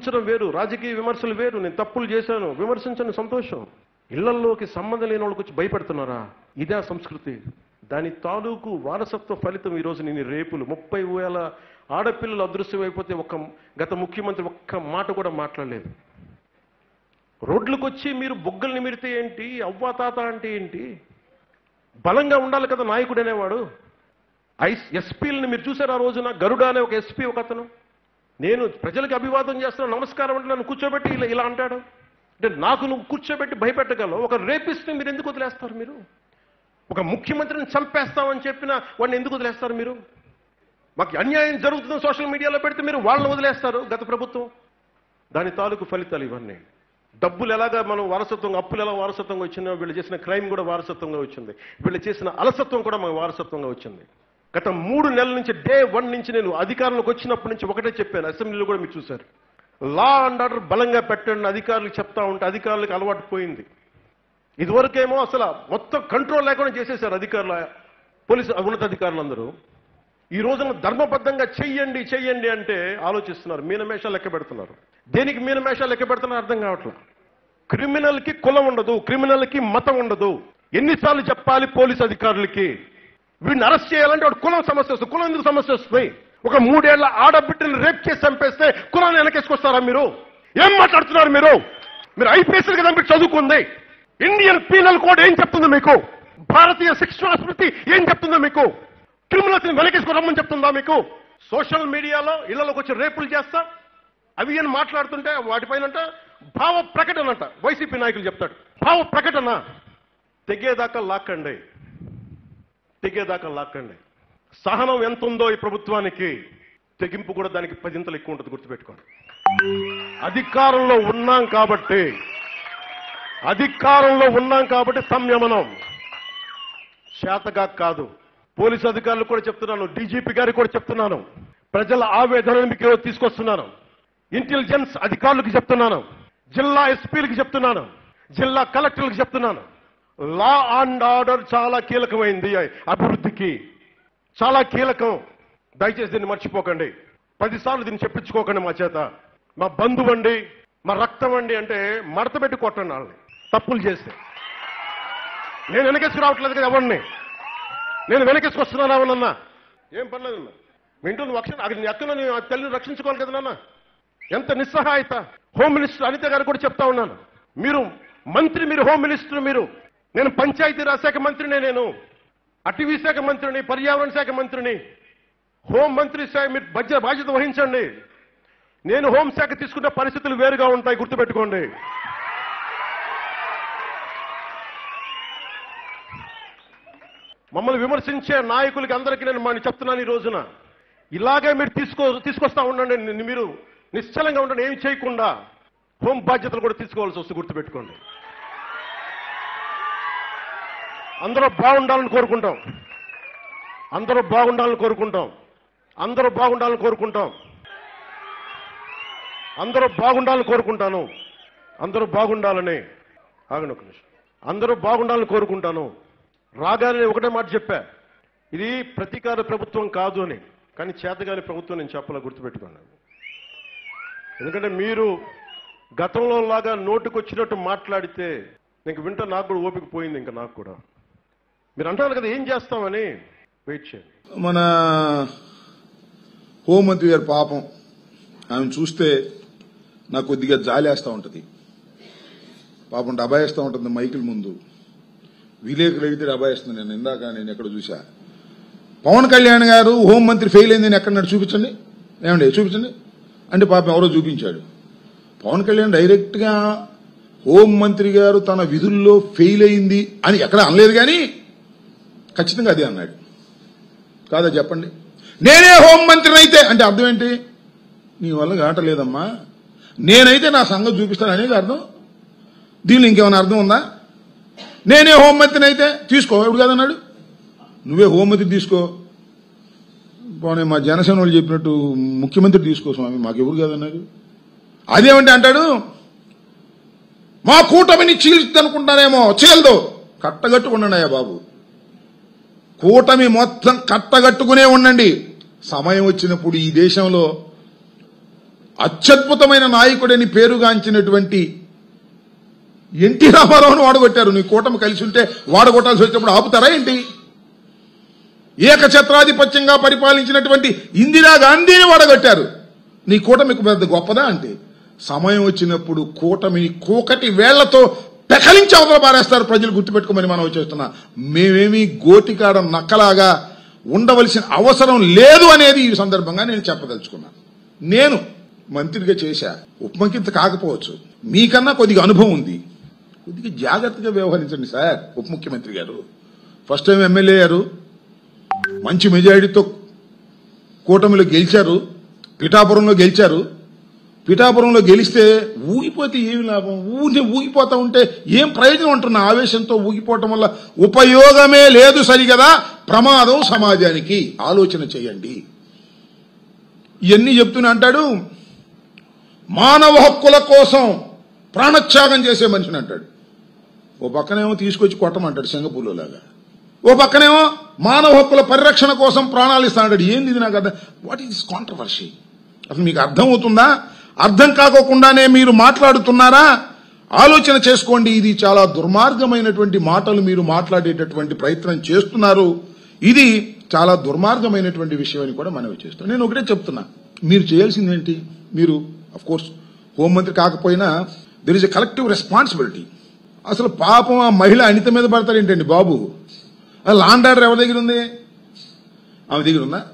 విమర్శించడం వేరు రాజకీయ విమర్శలు వేరు నేను తప్పులు చేశాను విమర్శించండి సంతోషం ఇళ్లల్లోకి సంబంధం లేని వాళ్ళకి వచ్చి భయపెడుతున్నారా ఇదే ఆ సంస్కృతి దాని తాలూకు వారసత్వ ఫలితం ఈరోజు నేను రేపులు ముప్పై వేల ఆడపిల్లలు అదృశ్యమైపోతే ఒక గత ముఖ్యమంత్రి ఒక్క మాట కూడా మాట్లాడలేదు రోడ్లకు వచ్చి మీరు బొగ్గలు నిమిరితే ఏంటి అవ్వా తాత అంటే ఏంటి బలంగా ఉండాలి కదా నాయకుడు అనేవాడు ఐస్ ఎస్పీలని మీరు చూసారు ఆ రోజున గరుడ అనే ఒక ఎస్పీ ఒక అతను నేను ప్రజలకు అభివాదం చేస్తున్నాను నమస్కారం అంటే నన్ను కూర్చోబెట్టి ఇలా ఇలా అంటాడు అంటే నాకు నువ్వు కూర్చోబెట్టి భయపెట్టగలవు ఒక రేపిస్తే మీరు ఎందుకు వదిలేస్తారు మీరు ఒక ముఖ్యమంత్రిని చంపేస్తామని చెప్పిన వాడిని ఎందుకు వదిలేస్తారు మీరు మాకు అన్యాయం జరుగుతుంది సోషల్ మీడియాలో పెడితే మీరు వాళ్ళని వదిలేస్తారు గత ప్రభుత్వం దాని తాలూకు ఫలితాలు ఇవన్నీ డబ్బులు ఎలాగా మనం వారసత్వంగా అప్పులు ఎలా వారసత్వంగా వచ్చిందో వీళ్ళు చేసిన క్రైమ్ కూడా వారసత్వంగా వచ్చింది వీళ్ళు చేసిన అలసత్వం కూడా మనకు వారసత్వంగా వచ్చింది గత మూడు నెలల నుంచి డే వన్ నుంచి నేను అధికారంలోకి వచ్చినప్పటి నుంచి ఒకటే చెప్పాను అసెంబ్లీలో కూడా మీరు చూశారు లా అండ్ ఆర్డర్ బలంగా పెట్టండి అధికారులకు చెప్తా ఉంటే అధికారులకు అలవాటు పోయింది ఇదివరకేమో అసలు మొత్తం కంట్రోల్ లేకుండా చేసేశారు అధికారుల పోలీసు ఉన్నతాధికారులందరూ ఈ రోజున ధర్మబద్ధంగా చెయ్యండి చెయ్యండి అంటే ఆలోచిస్తున్నారు మీనమేషాలు లెక్క పెడుతున్నారు దేనికి మీనమేషాలు లెక్క పెడుతున్నారు అర్థం కావట్లేదు క్రిమినల్ కి కులం ఉండదు క్రిమినల్ కి మతం ఉండదు ఎన్నిసార్లు చెప్పాలి పోలీస్ అధికారులకి వీడిని అరెస్ట్ చేయాలంటే వాడు కులం సమస్య వస్తుంది కులం ఎందుకు సమస్య వస్తుంది ఒక మూడేళ్ల ఆడబిడ్డని రేప్ చేసి చంపేస్తే కులాన్ని వెనకేసుకొస్తారా మీరు ఏం మాట్లాడుతున్నారు మీరు మీరు ఐపీఎస్ కదా మీరు చదువుకుంది ఇండియన్ పీనల్ కోడ్ ఏం చెప్తుంది మీకు భారతీయ శిక్షణ స్మృతి ఏం చెప్తుందో మీకు క్రిమినల్స్ వెనకేసుకు రమ్మని చెప్తుందా మీకు సోషల్ మీడియాలో ఇళ్లలోకి వచ్చి రేపులు చేస్తా అవి అని మాట్లాడుతుంటే వాటిపైన భావ ప్రకటన అంట వైసీపీ నాయకులు చెప్తాడు భావ ప్రకటన తెగేదాకా లాక్కండి తెగేదాకా లాక్కండి సహనం ఎంత ఉందో ఈ ప్రభుత్వానికి తెగింపు కూడా దానికి పదింతలు ఎక్కువ ఉంటుంది గుర్తుపెట్టుకోండి అధికారంలో ఉన్నాం కాబట్టి అధికారంలో ఉన్నాం కాబట్టి సంయమనం చేతగా కాదు పోలీసు అధికారులు కూడా చెప్తున్నాను డీజీపీ గారికి కూడా చెప్తున్నాను ప్రజల ఆవేదనను మీకు ఈరోజు తీసుకొస్తున్నాను ఇంటెలిజెన్స్ అధికారులకు చెప్తున్నాను జిల్లా ఎస్పీలకు చెప్తున్నాను జిల్లా కలెక్టర్లకు చెప్తున్నాను లా అండ్ ఆర్డర్ చాలా కీలకమైంది అభివృద్ధికి చాలా కీలకం దయచేసి దీన్ని మర్చిపోకండి పదిసార్లు దీన్ని చెప్పించుకోకండి మా చేత మా బంధువండి మా రక్తం అండి అంటే మడత పెట్టి కొట్టండి వాళ్ళని తప్పులు చేస్తే నేను వెనకేసుకు రావట్లేదు కదా ఎవరిని నేను వెనకేసుకు వస్తున్నానా అవునన్నా ఏం పర్లేదు అన్న మీ ఇంట్లో నువ్వు రక్షణ అక్కడ నీ అక్కను నీ తల్లిని రక్షించుకోవాలి కదా నాన్న ఎంత నిస్సహాయత హోమ్ మినిస్టర్ అనిత గారు కూడా చెప్తా ఉన్నాను మీరు మంత్రి మీరు హోమ్ మినిస్టర్ మీరు నేను పంచాయతీరాజ్ శాఖ మంత్రినే నేను అటవీ శాఖ మంత్రిని పర్యావరణ శాఖ మంత్రిని హోం మంత్రి శాఖ మీరు బడ్జె బాధ్యత వహించండి నేను హోంశాఖ తీసుకున్న పరిస్థితులు వేరుగా ఉంటాయి గుర్తుపెట్టుకోండి మమ్మల్ని విమర్శించే నాయకులకి అందరికీ నేను మన చెప్తున్నాను ఈ రోజున ఇలాగే మీరు తీసుకో తీసుకొస్తా ఉండండి ని- మీరు నిశ్చలంగా ఉండండి ఏమి చేయకుండా హోం బాధ్యతలు కూడా తీసుకోవాల్సి వస్తుంది గుర్తుపెట్టుకోండి అందరూ బాగుండాలని కోరుకుంటాం అందరూ బాగుండాలని కోరుకుంటాం అందరూ బాగుండాలని కోరుకుంటాం అందరూ బాగుండాలని కోరుకుంటాను అందరూ బాగుండాలని ఆగండి ఒక నిమిషం అందరూ బాగుండాలని కోరుకుంటాను రాగానే ఒకటే మాట చెప్పా ఇది ప్రతీకార ప్రభుత్వం కాదు అని కానీ చేతగాని ప్రభుత్వం నేను చెప్పాల గుర్తుపెట్టుకోండి ఎందుకంటే మీరు గతంలో లాగా నోటుకొచ్చినట్టు మాట్లాడితే ఇంక వింట నాకు కూడా ఓపిక పోయింది ఇంకా నాకు కూడా మీరు అంటారు కదా ఏం చేస్తామని వెయిట్ చేయండి మన హోంమంత్రి గారి పాపం ఆమె చూస్తే నాకు కొద్దిగా జాలేస్తూ ఉంటుంది పాపం డబాయిస్తూ ఉంటుంది మైకిల్ ముందు విలేకరులు అయితే డబాయిస్తుంది నేను ఇందాక నేను ఎక్కడ చూసా పవన్ కళ్యాణ్ గారు హోంమంత్రి ఫెయిల్ అయింది నేను ఎక్కడ చూపించండి ఏమండి చూపించండి అంటే పాపం ఎవరో చూపించాడు పవన్ కళ్యాణ్ డైరెక్ట్ గా హోంమంత్రి గారు తన విధుల్లో ఫెయిల్ అయింది అని ఎక్కడ అనలేదు కానీ ఖచ్చితంగా అదే అన్నాడు కాదా చెప్పండి నేనే హోంమంత్రిని అయితే అంటే అర్థం ఏంటి నీ వల్ల కావట్లేదమ్మా నేనైతే నా సంగతి చూపిస్తాను అనేది అర్థం దీనిలో ఇంకేమైనా అర్థం ఉందా నేనే హోంమంత్రిని అయితే తీసుకో ఎవడు కాదన్నాడు నువ్వే హోంమంత్రి తీసుకో పోనీ మా జనసేన వాళ్ళు చెప్పినట్టు ముఖ్యమంత్రి తీసుకో స్వామి మాకెవరు కాదన్నారు అదేమంటే అంటాడు మా కూటమిని చీల్చుదనుకుంటానేమో చీలదు కట్టగట్టుకున్నానయ్యా బాబు కూటమి మొత్తం కట్టగట్టుకునే ఉండండి సమయం వచ్చినప్పుడు ఈ దేశంలో అత్యద్భుతమైన నాయకుడని పేరుగాంచినటువంటి ఎన్టీ రామారావును వాడగొట్టారు నీ కూటమి కలిసి ఉంటే వాడగొట్టాల్సి వచ్చినప్పుడు ఆపుతారా ఏంటి ఏకఛత్రాధిపత్యంగా పరిపాలించినటువంటి ఇందిరాగాంధీని వాడగొట్టారు నీ కూటమికి పెద్ద గొప్పదా అంటే సమయం వచ్చినప్పుడు కూటమిని కూకటి వేళ్లతో పెకలించి అవతల పారేస్తారు ప్రజలు గుర్తుపెట్టుకోమని మనం చేస్తున్నా మేమేమి గోటికాడ నక్కలాగా ఉండవలసిన అవసరం లేదు అనేది ఈ సందర్భంగా నేను చెప్పదలుచుకున్నాను నేను మంత్రిగా చేశా ఉపముఖ్యమంత్రి కాకపోవచ్చు మీకన్నా కొద్దిగా అనుభవం ఉంది కొద్దిగా జాగ్రత్తగా వ్యవహరించండి సార్ ఉప ముఖ్యమంత్రి గారు ఫస్ట్ టైం ఎమ్మెల్యే అయ్యారు మంచి మెజారిటీతో కూటమిలో గెలిచారు పిఠాపురంలో గెలిచారు పిఠాపురంలో గెలిస్తే ఊగిపోతే ఏమి లాభం ఊగి ఊగిపోతా ఉంటే ఏం ప్రయోజనం అంటున్న ఆవేశంతో ఊగిపోవటం వల్ల ఉపయోగమే లేదు సరిగదా ప్రమాదం సమాజానికి ఆలోచన చేయండి ఇవన్నీ చెప్తూనే అంటాడు మానవ హక్కుల కోసం ప్రాణత్యాగం చేసే మనిషిని అంటాడు ఓ పక్కనేమో తీసుకొచ్చి కొట్టమంటాడు సింగపూర్లో లాగా ఓ పక్కనేమో మానవ హక్కుల పరిరక్షణ కోసం ప్రాణాలు ఇస్తా అంటాడు ఏంది ఇది నాకు అర్థం వాట్ ఈస్ కాంట్రవర్సీ అసలు మీకు అర్థం అవుతుందా అర్థం కాకోకుండానే మీరు మాట్లాడుతున్నారా ఆలోచన చేసుకోండి ఇది చాలా దుర్మార్గమైనటువంటి మాటలు మీరు మాట్లాడేటటువంటి ప్రయత్నం చేస్తున్నారు ఇది చాలా దుర్మార్గమైనటువంటి విషయం అని కూడా మనవి చేస్తాను నేను ఒకటే చెప్తున్నా మీరు చేయాల్సింది ఏంటి మీరు అఫ్ కోర్స్ హోంమంత్రి కాకపోయినా there is a collective responsibility అసలు పాపం ఆ మహిళ అనిత మీద పడతారేంటండి బాబు ఆ లాండ్ ఆర్డర్ ఎవరి దగ్గర ఉంది ఆమె దగ్గర ఉందా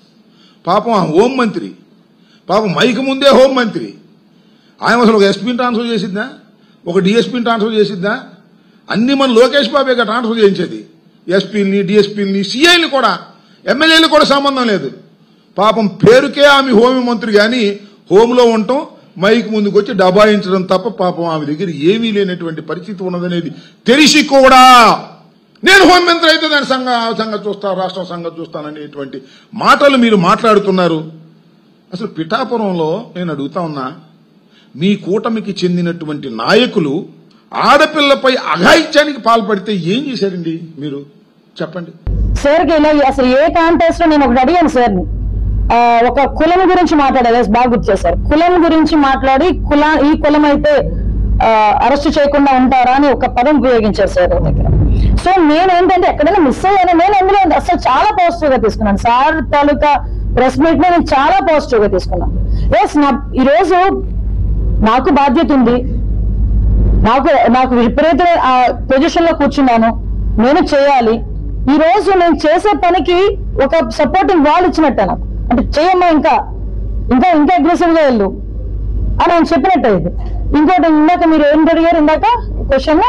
పాపం ఆ హోం మంత్రి పాపం మైకి ముందే హోం మంత్రి ఆయన అసలు ఒక ఎస్పీని ట్రాన్స్ఫర్ చేసిద్దా ఒక డిఎస్పీని ట్రాన్స్ఫర్ చేసిద్దా అన్ని మన లోకేష్ బాబేగా ట్రాన్స్ఫర్ చేయించేది ఎస్పీని డిఎస్పీని సిఐని కూడా ఎమ్మెల్యేలు కూడా సంబంధం లేదు పాపం పేరుకే ఆమె హోం మంత్రి కానీ హోంలో ఉండటం మైక్ ముందుకు వచ్చి డబాయించడం తప్ప పాపం ఆమె దగ్గర ఏమీ లేనటువంటి పరిస్థితి ఉన్నదనేది తెలిసి కూడా నేను హోంమంత్రి అయితే దాని సంఘ సంగతి చూస్తా రాష్ట్రం సంగతి చూస్తాననేటువంటి మాటలు మీరు మాట్లాడుతున్నారు అసలు పిఠాపురంలో నేను అడుగుతా ఉన్నా మీ కూటమికి చెందినటువంటి నాయకులు ఆడపిల్లపై అఘాయిత్యానికి పాల్పడితే ఏం చేశారండి మీరు చెప్పండి సార్కి ఇలా అసలు ఏ కాంటెస్ట్ లో నేను ఒకటి అడిగాను సార్ని ఆ, ఒక కులం గురించి మాట్లాడారు ఎస్, బాగా గుర్తు చేశారు కులం గురించి మాట్లాడి కుల ఈ కులం అయితే అరెస్ట్ చేయకుండా ఉంటారా అని ఒక పదం ఉపయోగించారు సార్ నా దగ్గర సో నేను ఏంటంటే ఎక్కడైనా మిస్ అయ్యాను నేను అందులో అసలు చాలా పాజిటివ్ గా తీసుకున్నాను సార్ తాలూకా ప్రెస్ మీట్ ని నేను చాలా పాజిటివ్ గా తీసుకున్నాను ఎస్ నా ఈ రోజు నాకు బాధ్యత ఉంది నాకు నాకు విపరీత పొజిషన్ లో కూర్చున్నాను నేను చేయాలి ఈ రోజు నేను చేసే పనికి ఒక సపోర్టింగ్ వాల్ ఇచ్చినట్టే నాకు అంటే చేయమ్మా ఇంకా ఇంకా ఇంకా అగ్రెసివ్ గా వెళ్ళు అని ఆయన చెప్పినట్టే ఇది ఇంకోటి ఇందాక మీరు ఏం అడిగారు ఇందాక క్వశ్చన్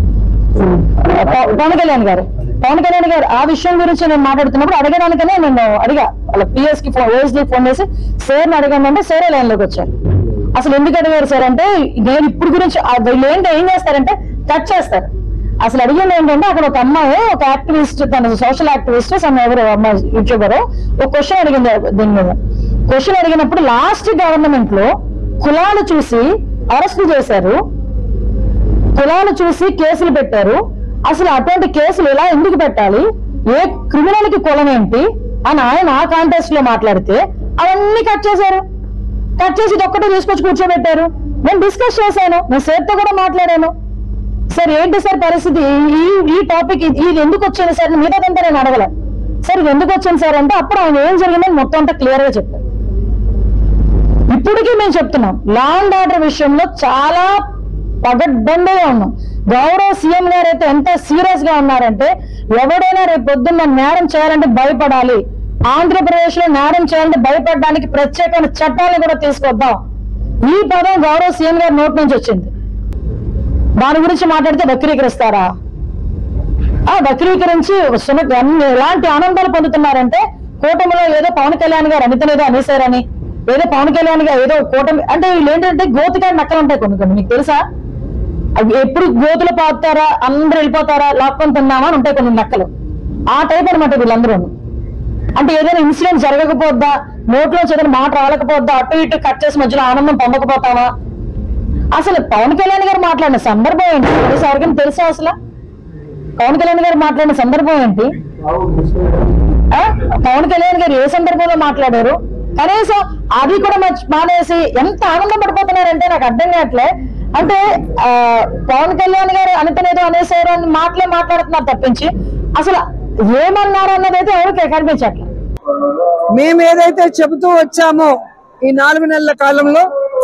పవన్ కళ్యాణ్ గారు పవన్ కళ్యాణ్ గారు ఆ విషయం గురించి నేను మాట్లాడుతున్నప్పుడు అడగడానికనే నేను అడిగా వాళ్ళ పిఎస్ కి ఫోన్ ఓఎస్డి ఫోన్ చేసి సార్ అడగండి సారే లైన్ లోకి వచ్చారు అసలు ఎందుకు అడిగారు సార్ అంటే నేను ఇప్పుడు గురించి ఆ వీళ్ళు ఏంటో ఏం చేస్తారంటే కట్ చేస్తారు అసలు అడిగింది ఏంటంటే అక్కడ ఒక అమ్మాయి ఒక యాక్టివిస్ట్ తన సోషల్ యాక్టివిస్ట్ సమ్ ఎవరు అమ్మాయి యూట్యూబర్ ఒక క్వశ్చన్ అడిగింది దీని మీద క్వశ్చన్ అడిగినప్పుడు లాస్ట్ గవర్నమెంట్ లో కులాలు చూసి అరెస్ట్ చేశారు కులాలు చూసి కేసులు పెట్టారు అసలు అటువంటి కేసులు ఇలా ఎందుకు పెట్టాలి ఏ క్రిమినల్ కి కులం ఏంటి అని ఆయన ఆ కాంటెస్ట్ లో మాట్లాడితే అవన్నీ కట్ చేశారు కట్ చేసి ఇది ఒక్కటే తీసుకొచ్చి కూర్చోబెట్టారు నేను డిస్కస్ చేశాను నేను సేర్తో కూడా మాట్లాడాను సార్ ఏంటి సార్ పరిస్థితి ఈ ఈ టాపిక్ ఇది ఇది ఎందుకు వచ్చింది సార్ మిగతాదంతా నేను అడగల సార్ ఇది ఎందుకు వచ్చింది సార్ అంటే అప్పుడు ఆయన ఏం జరిగిందని మొత్తం అంతా క్లియర్ గా చెప్పారు ఇప్పటికీ మేము చెప్తున్నాం లా అండ్ ఆర్డర్ విషయంలో చాలా పగడ్బందీగా ఉన్నాం గౌరవ సీఎం గారు అయితే ఎంత సీరియస్ గా ఉన్నారంటే ఎవడైనా రేపు పొద్దున్న నేరం చేయాలంటే భయపడాలి ఆంధ్రప్రదేశ్ లో నేరం చేయాలంటే భయపడడానికి ప్రత్యేకమైన చట్టాలను కూడా తీసుకొద్దాం ఈ పదం గౌరవ సీఎం గారి నోటి నుంచి వచ్చింది దాని గురించి మాట్లాడితే వక్రీకరిస్తారా ఆ వక్రీకరించి సుమ అన్ని ఎలాంటి ఆనందాలు పొందుతున్నారంటే కూటమిలో ఏదో పవన్ కళ్యాణ్ గారు అనితను ఏదో అనేశారని ఏదో పవన్ కళ్యాణ్ గారు ఏదో కూటమి అంటే వీళ్ళు ఏంటంటే గోతికాడి నక్కలు ఉంటాయి కొన్ని కొన్ని మీకు తెలుసా అవి ఎప్పుడు గోతులు పాతారా అందరూ వెళ్ళిపోతారా లాక్కొని తిన్నామా అని ఉంటాయి కొన్ని నక్కలు ఆ టైప్ అనమాట వీళ్ళందరూ అంటే ఏదైనా ఇన్సిడెంట్ జరగకపోద్దా నోట్లో ఏదైనా మాట రాలకపోద్దా అటు ఇటు కట్ చేసి మధ్యలో ఆనందం పొందకపోతామా అసలు పవన్ కళ్యాణ్ గారు మాట్లాడిన సందర్భం ఏంటి తెలుసా ఎవరికైనా తెలుసా అసలు పవన్ కళ్యాణ్ గారు మాట్లాడిన సందర్భం ఏంటి ఆ? పవన్ కళ్యాణ్ గారు ఏ సందర్భంలో మాట్లాడారు కనీసం అది కూడా మర్చి- మానేసి ఎంత ఆనందపడిపోతున్నారంటే నాకు అర్థం కావట్లే అంటే ఆ, పవన్ కళ్యాణ్ గారు అనితనేదో అనేసారు అని మాటలే మాట్లాడుతున్నారు తప్పించి అసలు ఏమన్నారు అన్నది అయితే ఎవరికి కనిపించట్లేదు మేము ఏదైతే చెబుతూ వచ్చామో ఈ నాలుగు నెలల కాలంలో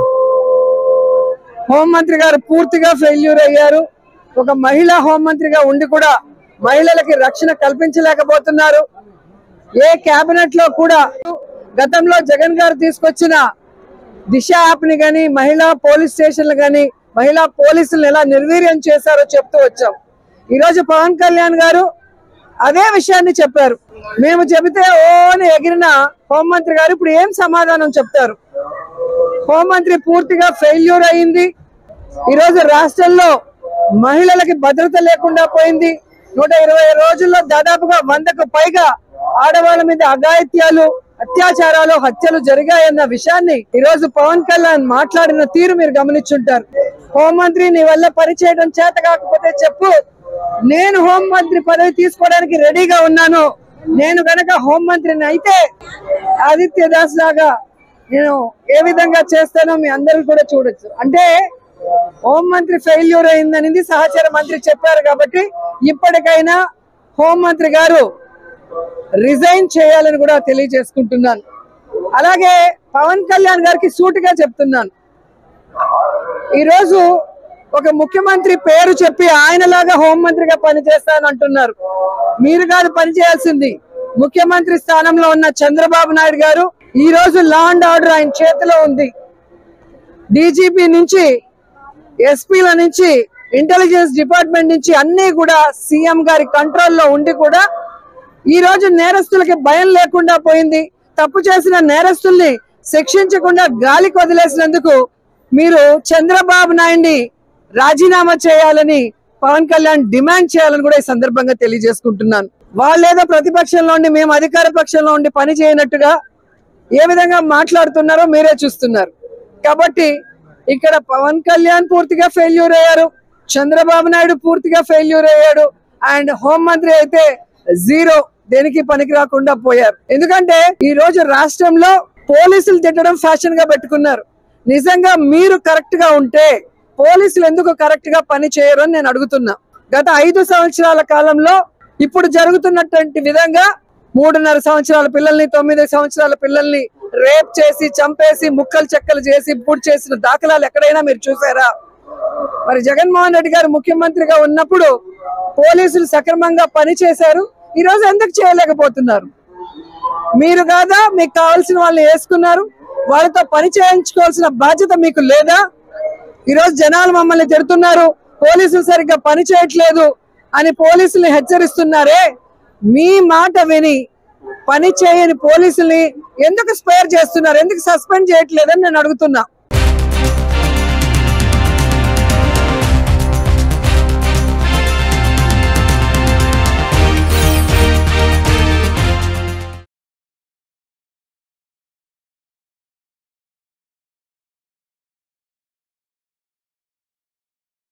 హోంమంత్రి గారు పూర్తిగా ఫెయిల్యూర్ అయ్యారు ఒక మహిళా హోంమంత్రిగా ఉండి కూడా మహిళలకి రక్షణ కల్పించలేకపోతున్నారు ఏ కేబినెట్ లో కూడా గతంలో జగన్ గారు తీసుకొచ్చిన దిశ యాప్ ని గాని మహిళా పోలీస్ స్టేషన్లు గాని మహిళా పోలీసులను ఎలా నిర్వీర్యం చేశారో చెప్తూ వచ్చాం ఈ రోజు పవన్ కళ్యాణ్ గారు అదే విషయాన్ని చెప్పారు మేము చెబితే ఓ అని ఎగిరిన హోంమంత్రి గారు ఇప్పుడు ఏం సమాధానం చెప్తారు హోంమంత్రి పూర్తిగా ఫెయిల్యూర్ అయింది ఈ రోజు రాష్ట్రంలో మహిళలకి భద్రత లేకుండా పోయింది నూట ఇరవై రోజుల్లో దాదాపుగా వందకు పైగా ఆడవాళ్ళ మీద అఘాయిత్యాలు అత్యాచారాలు హత్యలు జరిగాయన్న విషయాన్ని ఈ రోజు పవన్ కళ్యాణ్ మాట్లాడిన తీరు మీరు గమనించుంటారు హోంమంత్రి నీ వల్ల పని చేయడం చేత కాకపోతే చెప్పు నేను హోంమంత్రి పదవి తీసుకోవడానికి రెడీగా ఉన్నాను నేను గనక హోంమంత్రిని అయితే ఆదిత్య దాస్ లాగా నేను ఏ విధంగా చేస్తానో మీ అందరూ కూడా చూడొచ్చు అంటే హోంమంత్రి ఫెయిల్యూర్ అయిందనేది సహచర మంత్రి చెప్పారు కాబట్టి ఇప్పటికైనా హోంమంత్రి గారు రిజైన్ చేయాలని కూడా తెలియజేసుకుంటున్నాను అలాగే పవన్ కళ్యాణ్ గారికి సూటిగా చెప్తున్నాను ఈరోజు ఒక ముఖ్యమంత్రి పేరు చెప్పి ఆయనలాగా హోంమంత్రిగా పనిచేస్తాను అంటున్నారు మీరు కాదు పనిచేయాల్సింది ముఖ్యమంత్రి స్థానంలో ఉన్న చంద్రబాబు నాయుడు గారు ఈ రోజు లా అండ్ ఆర్డర్ ఆయన చేతిలో ఉంది డీజీపీ నుంచి ఎస్పీల నుంచి ఇంటెలిజెన్స్ డిపార్ట్మెంట్ నుంచి అన్ని కూడా సీఎం గారి కంట్రోల్లో ఉండి కూడా ఈ రోజు నేరస్తులకి భయం లేకుండా పోయింది తప్పు చేసిన నేరస్తుల్ని శిక్షించకుండా గాలికి వదిలేసినందుకు మీరు చంద్రబాబు నాయుడిని రాజీనామా చేయాలని పవన్ కళ్యాణ్ డిమాండ్ చేయాలని కూడా ఈ సందర్భంగా తెలియజేసుకుంటున్నాను వాళ్ళేదో ప్రతిపక్షంలో ఉండి మేము అధికార పక్షంలో ఉండి పని చేయనట్టుగా ఏ విధంగా మాట్లాడుతున్నారో మీరే చూస్తున్నారు కాబట్టి ఇక్కడ పవన్ కళ్యాణ్ పూర్తిగా ఫెయిల్యూర్ అయ్యారు చంద్రబాబు నాయుడు పూర్తిగా ఫెయిల్యూర్ అయ్యాడు అండ్ హోంమంత్రి అయితే జీరో దేనికి పనికి రాకుండా పోయారు ఎందుకంటే ఈ రోజు రాష్ట్రంలో పోలీసులు తిట్టడం ఫ్యాషన్ గా పెట్టుకున్నారు నిజంగా మీరు కరెక్ట్ గా ఉంటే పోలీసులు ఎందుకు కరెక్ట్ గా పని చేయరు అని నేను అడుగుతున్నా గత ఐదు సంవత్సరాల కాలంలో ఇప్పుడు జరుగుతున్నటువంటి విధంగా మూడున్నర సంవత్సరాల పిల్లల్ని తొమ్మిది సంవత్సరాల పిల్లల్ని రేప్ చేసి చంపేసి ముక్కలు చెక్కలు చేసి పూర్తి చేసిన దాఖలాలు ఎక్కడైనా మీరు చూసారా మరి జగన్మోహన్ రెడ్డి గారు ముఖ్యమంత్రిగా ఉన్నప్పుడు పోలీసులు సక్రమంగా పని చేశారు ఈ రోజు ఎందుకు చేయలేకపోతున్నారు మీరు కాదా మీకు కావాల్సిన వాళ్ళని వేసుకున్నారు వాళ్ళతో పని చేయించుకోవాల్సిన బాధ్యత మీకు లేదా ఈ రోజు జనాలు మమ్మల్ని తిడుతున్నారు పోలీసులు సరిగ్గా పని చేయట్లేదు అని పోలీసుల్ని హెచ్చరిస్తున్నారే మీ మాట విని పని చేయని పోలీసుల్ని ఎందుకు స్పేర్ చేస్తున్నారు ఎందుకు సస్పెండ్ చేయట్లేదని నేను అడుగుతున్నా